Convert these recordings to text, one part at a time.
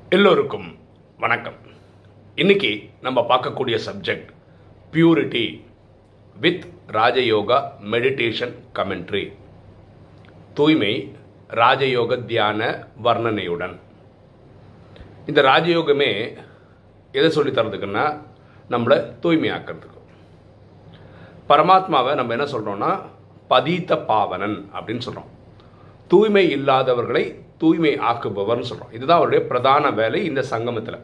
எல்லோருக்கும் வணக்கம் இன்னைக்கு நம்ம பார்க்கக்கூடிய subject purity with Rajayoga meditation commentary தூய்மை ராஜயோக தியான வர்ணனையுடன் இந்த ராஜயோகமே எதை சொல்லி தரதுக்குன்னா நம்மளை தூய்மையாக்கிறதுக்கு பரமாத்மாவை நம்ம என்ன சொல்கிறோம்னா பதீத்த பாவனன் அப்படின்னு சொல்கிறோம் தூய்மை இல்லாதவர்களை தூய்மை ஆக்குபவர்னு சொல்கிறோம் இதுதான் அவருடைய பிரதான வேலை இந்த சங்கமத்தில்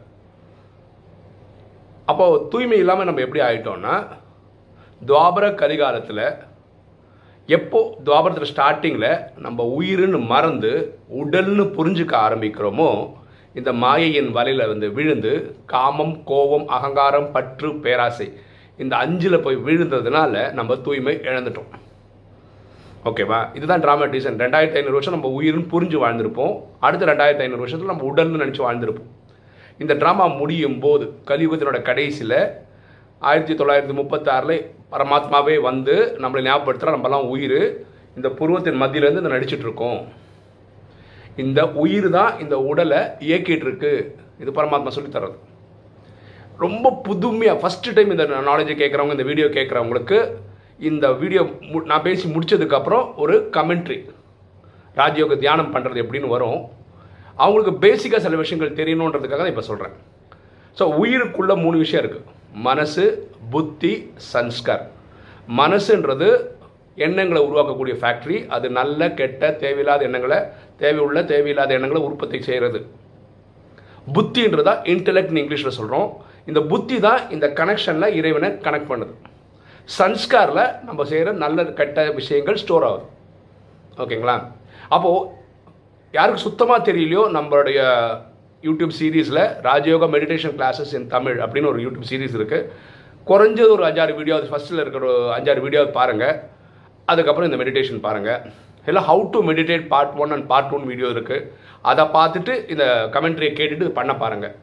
அப்போ தூய்மை இல்லாமல் நம்ம எப்படி ஆயிட்டோம்னா துவாபர கலிகாலத்தில் எப்போ துவாபரத்தில் ஸ்டார்டிங்கில் நம்ம உயிர்னு மறந்து உடல்னு புரிஞ்சுக்க ஆரம்பிக்கிறோமோ இந்த மாயையின் வலையில் வந்து விழுந்து காமம் கோபம் அகங்காரம் பற்று பேராசை இந்த அஞ்சில் போய் விழுந்ததுனால நம்ம தூய்மை இழந்துட்டோம் ஓகேவா இதுதான் டிராமட்டிசன் ரெண்டாயிரத்தி ஐநூறு வருஷம் நம்ம உயிர்னு புரிஞ்சு வாழ்ந்திருப்போம் அடுத்த ரெண்டாயிரத்தி ஐநூறு வருஷத்தில் நம்ம உடல்னு நினச்சி வாழ்ந்திருப்போம் இந்த ட்ராமா முடியும் போது கலியுகத்தினோட கடைசியில் ஆயிரத்தி தொள்ளாயிரத்தி முப்பத்தாறில் பரமாத்மாவே வந்து நம்மளை ஞாபகப்படுத்துகிற நம்மலாம் உயிர் இந்த புருவத்தின் மத்தியிலேருந்து இந்த நடிச்சிட்டு இருக்கோம் இந்த உயிர் தான் இந்த உடலை இயக்கிட்டு இருக்கு இது பரமாத்மா சொல்லி தர்றது ரொம்ப புதுமையாக ஃபஸ்ட்டு டைம் இந்த நாலேஜை கேட்குறவங்க இந்த வீடியோ கேட்குறவங்களுக்கு இந்த வீடியோ மு- நான் பேசி முடிச்சதுக்கப்புறம் ஒரு கமெண்ட்ரி ராஜயோக தியானம் பண்ணுறது எப்படின்னு வரும் அவங்களுக்கு பேசிக்காக சில விஷயங்கள் தெரியணுன்றதுக்காக தான் இப்போ சொல்கிறேன் ஸோ உயிருக்குள்ள மூணு விஷயம் இருக்குது மனசு புத்தி சன்ஸ்கார் மனசுன்றது எண்ணங்களை உருவாக்கக்கூடிய ஃபேக்ட்ரி அது நல்ல கெட்ட தேவையில்லாத எண்ணங்களை தேவையுள்ள தேவையில்லாத எண்ணங்களை உற்பத்தி செய்கிறது புத்தின்றதா இன்டெலெக்ட்னு இங்கிலீஷில் சொல்கிறோம் இந்த புத்தி தான் இந்த கனெக்ஷனில் இறைவனை கனெக்ட் பண்ணுது சன்ஸ்காரில் நம்ம செய்கிற நல்ல கெட்ட விஷயங்கள் ஸ்டோர் ஆகுது ஓகேங்களா அப்போது யாருக்கு சுத்தமாக தெரியலையோ நம்மளுடைய யூடியூப் சீரீஸில் Rajayoga meditation classes in Tamil அப்படின்னு ஒரு யூடியூப் சீரீஸ் இருக்குது குறைஞ்சது ஒரு அஞ்சாறு வீடியோ அது ஃபஸ்ட்டில் இருக்கிற ஒரு அஞ்சாறு வீடியோ பாருங்கள் அதுக்கப்புறம் இந்த மெடிடேஷன் பாருங்கள் இல்லை how to meditate part one and part one video இருக்குது அதை பார்த்துட்டு இந்த கமெண்ட்ரியை கேட்டுட்டு பண்ண பாருங்கள்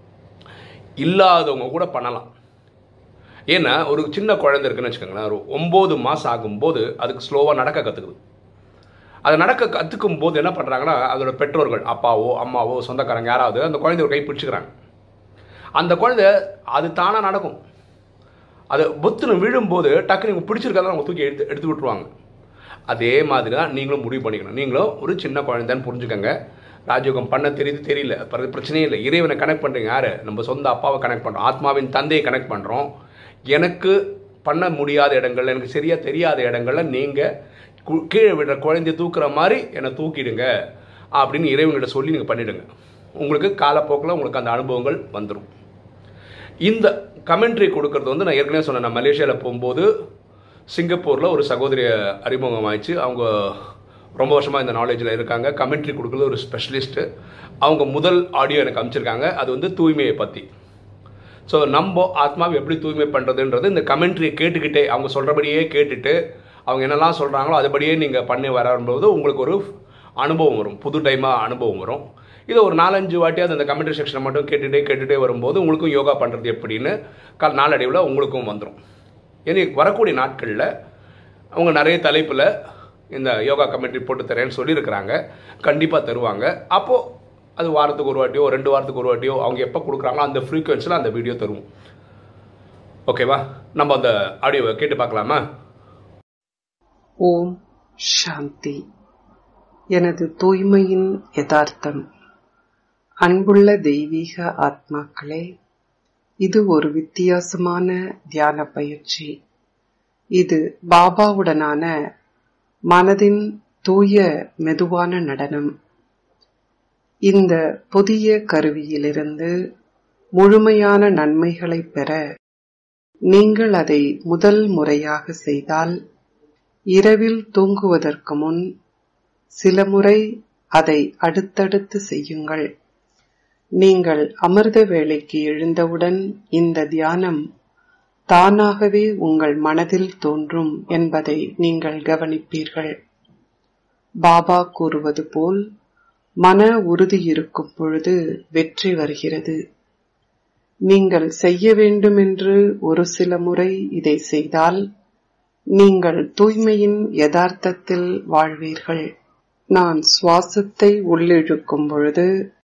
இல்லாதவங்க கூட பண்ணலாம் ஏன்னா ஒரு சின்ன குழந்தை இருக்குன்னு வச்சுக்கோங்களேன் ஒரு ஒம்பது மாதம் ஆகும்போது அதுக்கு ஸ்லோவாக நடக்க கற்றுக்குது அது நடக்க கற்றுக்கும் போது என்ன பண்ணுறாங்கன்னா அதோட பெற்றோர்கள் அப்பாவோ அம்மாவோ சொந்தக்காரங்க யாராவது அந்த குழந்தைய ஒரு கை பிடிச்சிக்கிறாங்க அந்த குழந்தை அது தானாக நடக்கும் அது புத்துன்னு விழும்போது டக்குனு இவங்க பிடிச்சிருக்காத அவங்க தூக்கி எடுத்து எடுத்து விட்டுருவாங்க அதே மாதிரி தான் நீங்களும் முடிவு பண்ணிக்கணும் நீங்களும் ஒரு சின்ன குழந்தைன்னு புரிஞ்சுக்கங்க ராஜயோகம் பண்ண தெரியுது தெரியல பிற- பிரச்சனையே இல்லை இறைவனை கனெக்ட் பண்ணுறீங்க யார் நம்ம சொந்த அப்பாவை கனெக்ட் பண்ணுறோம் ஆத்மாவின் தந்தையை கனெக்ட் பண்ணுறோம் எனக்கு பண்ண முடியாத இடங்கள்ல எனக்கு சரியாக தெரியாத இடங்கள்ல நீங்கள் கீழே விடுற குழந்தைய தூக்குற மாதிரி என்னை தூக்கிடுங்க அப்படின்னு இறைவன்கிட்ட சொல்லி நீங்கள் பண்ணிடுங்க உங்களுக்கு காலப்போக்கில் உங்களுக்கு அந்த அனுபவங்கள் வந்துடும் இந்த கமெண்ட்ரி கொடுக்கறது வந்து நான் ஏற்கனவே சொன்னேன் நான் மலேசியாவில் போகும்போது சிங்கப்பூரில் ஒரு சகோதரிய அறிமுகம் ஆயிடுச்சு அவங்க ரொம்ப வருஷமாக இந்த நாலேஜில் இருக்காங்க கமெண்ட்ரி கொடுக்குறது ஒரு ஸ்பெஷலிஸ்ட்டு அவங்க முதல் ஆடியோ எனக்கு அமைச்சிருக்காங்க அது வந்து தூய்மையை பற்றி ஸோ நம்ம ஆத்மாவை எப்படி தூய்மை பண்ணுறதுன்றது இந்த கமெண்ட்ரியை கேட்டுக்கிட்டே அவங்க சொல்கிறபடியே கேட்டுட்டு அவங்க என்னெல்லாம் சொல்கிறாங்களோ அதுபடியே நீங்கள் பண்ணி வரும்போது உங்களுக்கு ஒரு அனுபவம் வரும் புது டைமாக அனுபவம் வரும் இதை ஒரு நாலஞ்சு வாட்டியாவது அந்த கமெண்ட்ரி செக்ஷனை மட்டும் கேட்டுகிட்டே கேட்டுகிட்டே வரும்போது உங்களுக்கும் யோகா பண்ணுறது எப்படின்னு கால் நாளடைவில் உங்களுக்கும் வந்துடும் இனி வரக்கூடிய நாட்களில் அவங்க நிறைய தலைப்பில் இந்த யோகா கமெண்ட்ரி போட்டு தரேன்னு சொல்லியிருக்கிறாங்க கண்டிப்பாக தருவாங்க அப்போது அது வாரத்துக்கு ஒரு வாட்டியோ ரெண்டு வாரத்துக்கு ஒரு வாட்டியோ அவங்க எப்போ கொடுக்குறாங்களோ அந்த ஃப்ரீக்குவென்சியில் அந்த வீடியோ தருவோம் ஓகேவா நம்ம அந்த ஆடியோவை கேட்டு பார்க்கலாமா ஓம் சாந்தி எனது தூய்மையின் யதார்த்தம் அன்புள்ள தெய்வீக ஆத்மாக்களே இது ஒரு வித்தியாசமான தியான பயிற்சி இது பாபாவுடனான மனதின் தூய மெதுவான நடனம் இந்த புதிய கருவியிலிருந்து முழுமையான நன்மைகளை பெற நீங்கள் அதை முதல் முறையாக செய்தால் இரவில் தூங்குவதற்கு முன் சில முறை அதை அடுத்தடுத்து செய்யுங்கள் நீங்கள் அமிர்த வேளைக்கு எழுந்தவுடன் இந்த தியானம் தானாகவே உங்கள் மனதில் தோன்றும் என்பதை நீங்கள் கவனிப்பீர்கள் பாபா கூறுவது போல் மன உறுதி இருக்கும் பொழுது வெற்றி வருகிறது நீங்கள் செய்ய வேண்டுமென்று ஒரு சில முறை இதை செய்தால் நீங்கள் தூய்மையின் யதார்த்தத்தில் வாழ்வீர்கள் நான் சுவாசத்தை உள்ளிழுக்கும் பொழுது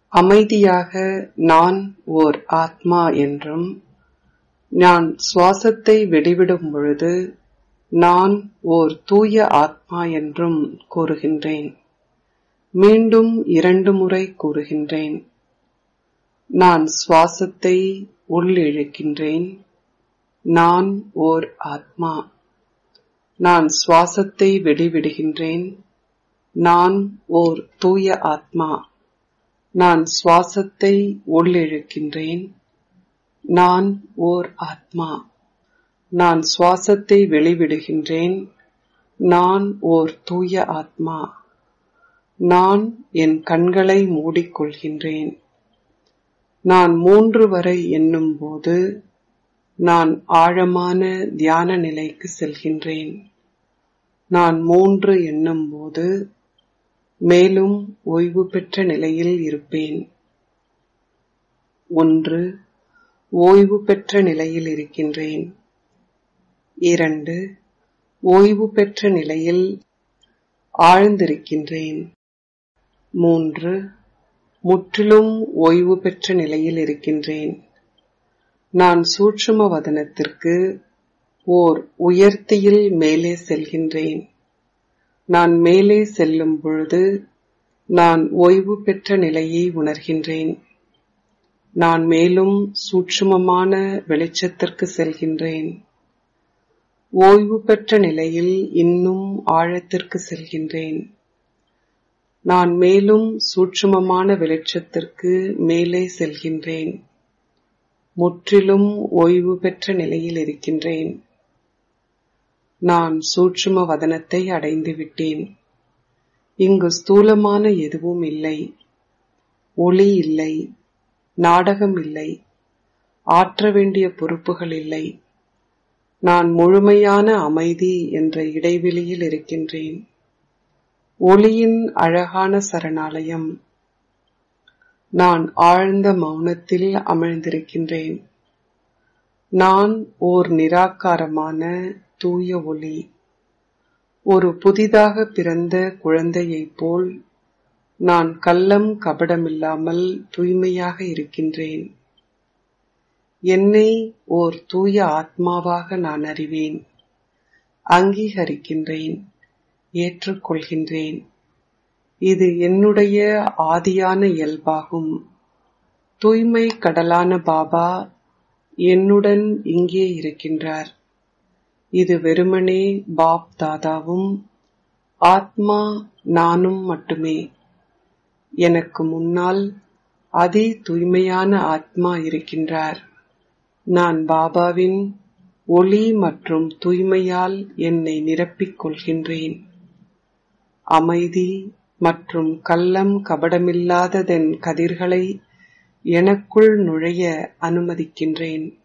அமைதியாக நான் ஓர் ஆத்மா என்றும் நான் சுவாசத்தை வெடிவிடும் பொழுது நான் ஓர் தூய ஆத்மா என்றும் கூறுகின்றேன் மீண்டும் இரண்டு முறை கூறுகின்றேன் நான் சுவாசத்தை உள்ளிழுக்கின்றேன் நான் ஓர் ஆத்மா நான் சுவாசத்தை வெளிவிடுகின்றேன் நான் ஓர் தூய ஆத்மா நான் சுவாசத்தை உள்ளிழுக்கின்றேன் நான் ஓர் ஆத்மா நான் சுவாசத்தை வெளிவிடுகின்றேன் நான் ஓர் தூய ஆத்மா நான் என் கண்களை மூடிக்கொள்கின்றேன் நான் மூன்று வரை எண்ணும் போது நான் ஆழமான தியான நிலைக்கு செல்கின்றேன் நான் மூன்று எண்ணும் போது மேலும் ஓய்வு பெற்ற நிலையில் இருப்பேன் ஒன்று ஓய்வு பெற்ற நிலையில் இருக்கின்றேன் இரண்டு ஓய்வு பெற்ற நிலையில் ஆழ்ந்திருக்கின்றேன் மூன்று முற்றிலும் ஓய்வு பெற்ற நிலையில் இருக்கின்றேன் நான் சூட்சும வதனத்திற்கு ஓர் உயர்த்தியில் மேலே செல்கின்றேன் நான் மேலே செல்லும் பொழுது நான் ஓய்வு பெற்ற நிலையை உணர்கின்றேன் நான் மேலும் சூட்சுமமான வெளிச்சத்திற்கு செல்கின்றேன் ஓய்வு பெற்ற நிலையில் இன்னும் ஆழத்திற்கு செல்கின்றேன் நான் மேலும் சூட்சுமமான வெளிச்சத்திற்கு மேலே செல்கின்றேன் முற்றிலும் ஓய்வு பெற்ற நிலையில் இருக்கின்றேன் நான் சூட்சும வதனத்தை அடைந்து விட்டேன் இங்கு ஸ்தூலமான எதுவும் இல்லை ஒளி இல்லை நாடகம் இல்லை ஆற்ற வேண்டிய பொறுப்புகள் இல்லை நான் முழுமையான அமைதி என்ற இடைவெளியில் இருக்கின்றேன் ஒளியின் அழகான சரணாலயம் நான் ஆழ்ந்த மௌனத்தில் அமிழ்ந்திருக்கின்றேன் நான் ஓர் நிராகாரமான தூய ஒளி ஒரு புதிதாக பிறந்த குழந்தையைப் போல் நான் கள்ளம் கபடமில்லாமல் தூய்மையாக இருக்கின்றேன் என்னை ஓர் தூய ஆத்மாவாக நான் அறிவேன் அங்கீகரிக்கின்றேன் ஏற்றுக்கொள்கின்றேன் இது என்னுடைய ஆதியான இயல்பாகும் தூய்மை கடலான பாபா என்னுடன் இங்கே இருக்கின்றார் இது வெறுமனே பாப் தாதாவும் ஆத்மா நானும் மட்டுமே எனக்கு முன்னால் அதி தூய்மையான ஆத்மா இருக்கின்றார் நான் பாபாவின் ஒளி மற்றும் தூய்மையால் என்னை நிரப்பிக் கொள்கின்றேன் அமைதி மற்றும் கள்ளம் கபடமில்லாததன் கதிர்களை எனக்குள் நுழைய அனுமதிக்கின்றேன்